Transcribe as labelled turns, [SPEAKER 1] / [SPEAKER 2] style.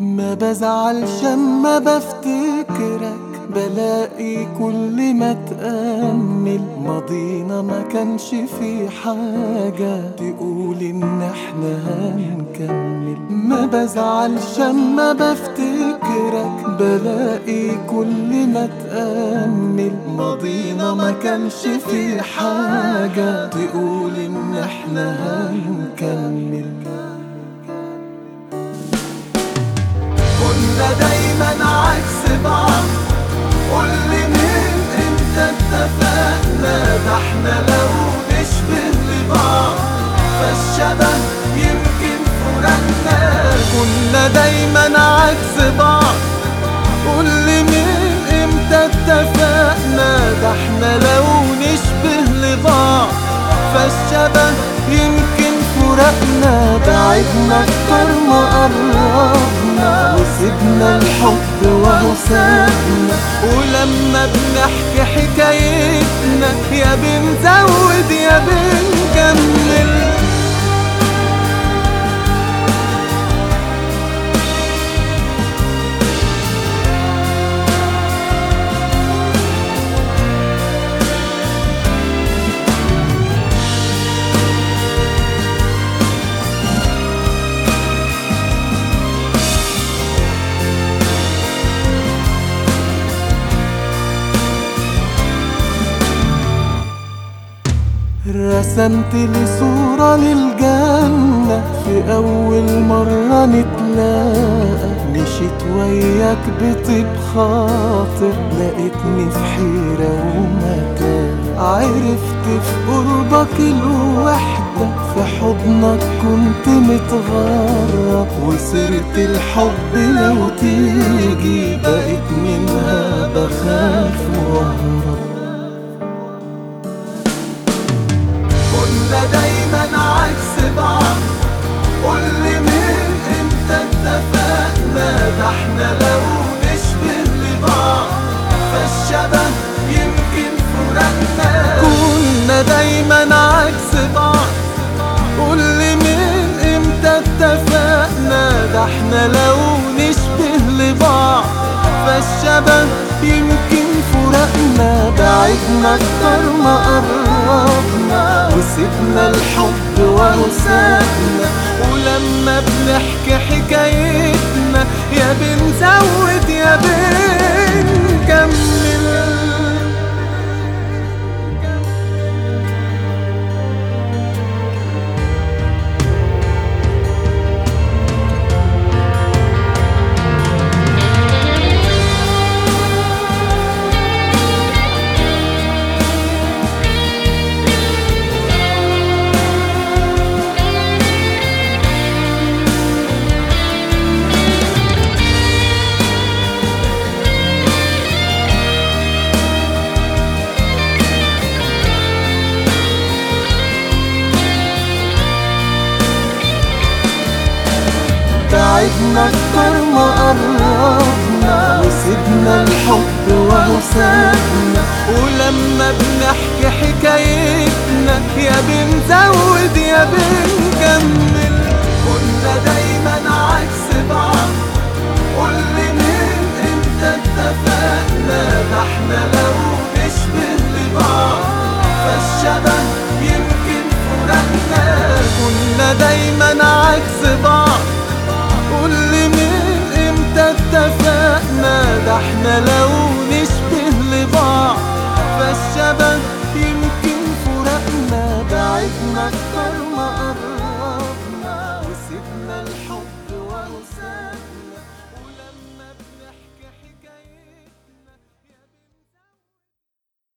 [SPEAKER 1] ما بزعلش اما بفتكرك بلاقي كل ما تأمل ماضينا ما كانش في حاجة تقول ان احنا هنكمل ما بزعلش اما بفتكرك بلاقي كل ما تأمل ماضينا ما كانش في حاجة تقول ان احنا هنكمل كنا دايما عكس بعض قولي من امتى اتفقنا ده احنا لو نشبه لبعض فالشبه يمكن فرقنا كنا دايما عكس بعض قولي من امتى اتفقنا ده احنا لو نشبه لبعض فالشبه يمكن فرقنا بعدنا اكتر ما قربنا وسيبنا الحب وهو سابنا ولما بنحكي حكايتنا يا بنزود يا بنكمل رسمت لي صورة للجنة في أول مرة نتلاقى مشيت وياك بطيب خاطر لقيتني في حيرة ومكان عرفت في قربك الوحدة في حضنك كنت متغرب وسيرة الحب لو تيجي بقيت منها بخاف واهرب كنا دايما عكس بعض قولي من امتى اتفقنا ده احنا لو نشبه لبعض فالشبه يمكن فرقنا كنا دايما عكس بعض قولي من امتى اتفقنا ده احنا لو نشبه لبعض فالشبه يمكن فرقنا بعدنا اكتر ما قربنا وسيبنا الحب وهو سابنا ولما بنحكي حكايتنا يا بنزود يا بنكمل بعدنا اكتر ما قربنا وسيبنا الحب وهو سابنا ولما بنحكي حكايتنا يا بنزود يا بنكمل كنا دايما عكس بعض قولي من امتى اتفقنا ده احنا لو نشبه لبعض فالشبه يمكن فرقنا كنا دايما عكس بعض قولي من امتى اتفقنا ده احنا لو نشبه لبعض فالشبه